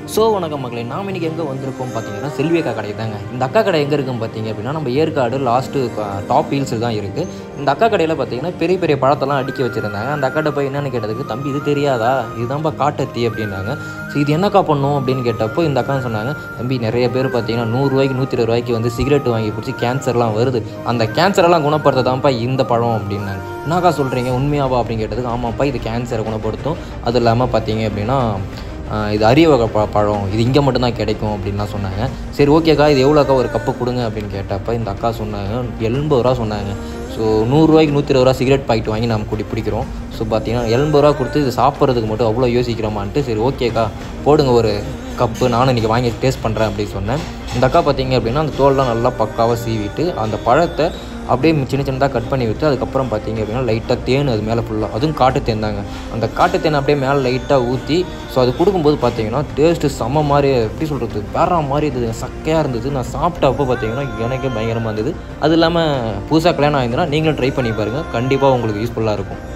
so வணக்கம் மக்களே நாம் இன்றைக்கி எங்கே வந்திருக்கோம் பார்த்தீங்கன்னா செல்வி அக்கா கடை தாங்க இந்த அக்கா கடை எங்கே இருக்குன்னு பார்த்தீங்க அப்படின்னா நம்ம ஏற்காடு லாஸ்ட்டு டாப் ஹில்ஸில் தான் இருக்குது இந்த அக்கா கடையில் பார்த்தீங்கன்னா பெரிய பெரிய பழத்தெல்லாம் அடுக்கி வச்சுருந்தாங்க அந்த அக்காட்ட போய் என்னென்னு கேட்டதுக்கு தம்பி இது தெரியாதா இதுதான்ப்பா காட்டத்தி அப்படின்னாங்க ஸோ இது என்னக்கா பண்ணும் அப்படின்னு கேட்டப்போ இந்த அக்கா சொன்னாங்க தம்பி நிறைய பேர் பார்த்தீங்கன்னா நூறுரூவாய்க்கு நூற்றி இருபது ரூபாய்க்கு வந்து சிகரெட் வாங்கி பிடிச்சி கேன்சர்லாம் வருது அந்த கேன்சரெல்லாம் குணப்படுத்த தான்ப்பா இந்த பழம் அப்படின்னாங்க என்னக்கா சொல்கிறீங்க உண்மையாவா அப்படின்னு கேட்டதுக்கு ஆமாப்பா இது கேன்சரை குணப்படுத்தும் அது இல்லாமல் பார்த்தீங்க அப்படின்னா ஆஹ் இது அரிய வகை ப பழம் இது இங்கே மட்டும்தான் கிடைக்கும் அப்படின்லாம் சொன்னாங்க சரி ஓகேக்கா இது எவ்வளோக்கா ஒரு கப்பு கொடுங்க அப்படின்னு கேட்டப்ப இந்த அக்கா சொன்னாங்க எண்பது ரூபா சொன்னாங்க ஸோ நூறுரூவாய்க்கு நூற்றி இருபது ரூபா சிகரெட் பாக்கெட் வாங்கி நம்ம குடி பிடிக்கிறோம் ஸோ பார்த்தீங்கன்னா எண்பது ரூபா கொடுத்து இது சாப்பிட்றதுக்கு மட்டும் அவ்வளோ யோசிக்கிறோமான்ட்டு சரி ஓகேக்கா போடுங்க ஒரு கப்பு நானும் இன்றைக்கி வாங்கி டேஸ்ட் பண்ணுறேன் அப்படின்னு சொன்னேன் இந்த அக்கா பார்த்தீங்க அப்படின்னா அந்த தோல்லாம் நல்லா பக்காவாக சீவிட்டு அந்த பழத்தை அப்படியே சின்ன சின்னதாக கட் பண்ணி விட்டு அதுக்கப்புறம் பார்த்தீங்க அப்படின்னா லைட்டாக தேன் அது மேலே ஃபுல்லாக அதுவும் காட்டு தேன் தாங்க அந்த காட்டு தேன் அப்படியே மேலே லைட்டாக ஊற்றி ஸோ அது கொடுக்கும்போது பார்த்தீங்கன்னா டேஸ்ட்டு செம்ம மாதிரி எப்படி சொல்கிறது வேற மாதிரி இருந்தது சக்கையாக இருந்தது நான் சாப்பிட்டப்போ பார்த்தீங்கன்னா எனக்கே பயங்கரமாக இருந்தது அது இல்லாமல் புதுசாக கல்யாணம் ஆயிருந்ததுன்னா நீங்களும் ட்ரை பண்ணி பாருங்கள் கண்டிப்பாக உங்களுக்கு யூஸ்ஃபுல்லாக இருக்கும்